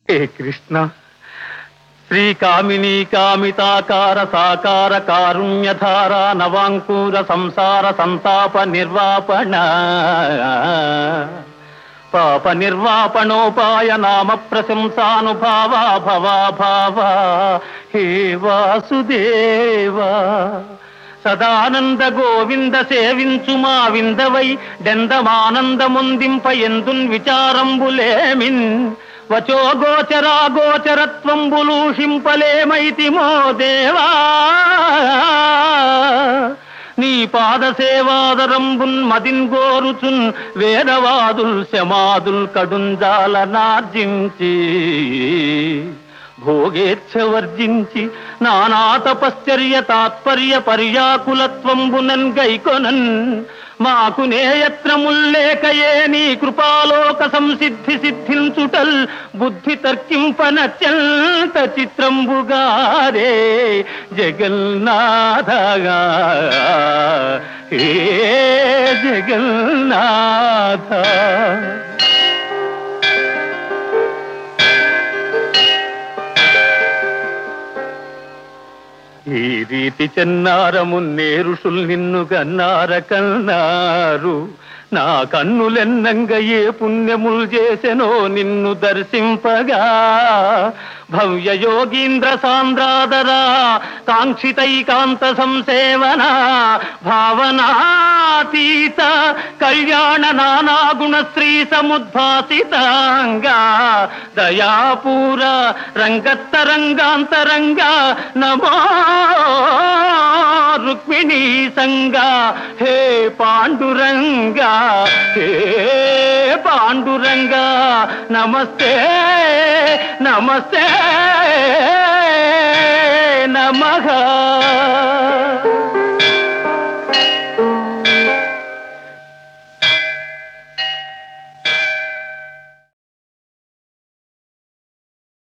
హే కృష్ణ శ్రీకామినీ కామితాకార సాకార కారుణ్యధార నవాంకూర సంసార సంతాప నిర్వాపణ పాప నిర్వాపణోపాయ నామ ప్రశంసానుభావ భవా భావ హే వాసుదేవా సదానంద గోవింద సేవించు మా విందవై డెందమానందముందింప ఎందున్ విచారంబులేమిన్ వచో గోచరా గోచరత్వంబులూషింపలేమైతిమో దేవా నీ పాద సేవాదరంబున్ మదిన్ గోరుచున్ వేదవాదుల్ శమాదుల్ కడుంజాల నార్జించి భోగేచ్ఛ వర్జించి నానా తపశ్చర్య తాత్పర్య పర్యాకులత్వంబునన్ గైకొనన్ మాకు నేయత్రముల్లేకయే నీ కృపాలోక సంసిద్ధి సిద్ధించుటల్ బుద్ధి తర్కింపనత్యంత చిత్రంబుగారే జగన్నాథగా ఏ జగన్నాథ ఈ రీతి చెన్నారము నేరుషుల్ నిన్ను గన్నార కన్నారు నా కన్నులెన్నంగ ఏ పుణ్యములు చేసెనో నిన్ను దర్శింపగా భవ్య యోగీంద్ర సాంద్రాదరా కాంక్షితైకాంత సంసేవన భావనాతీత కళ్యాణ నానాగుణ శ్రీ సముద్భాసితాంగా దయాపూర రంగత్తరంగాంతరంగ నమో రుక్మిణీ సంగా హే పాండురంగా హే పాండురంగా నమస్తే నమస్తే నమః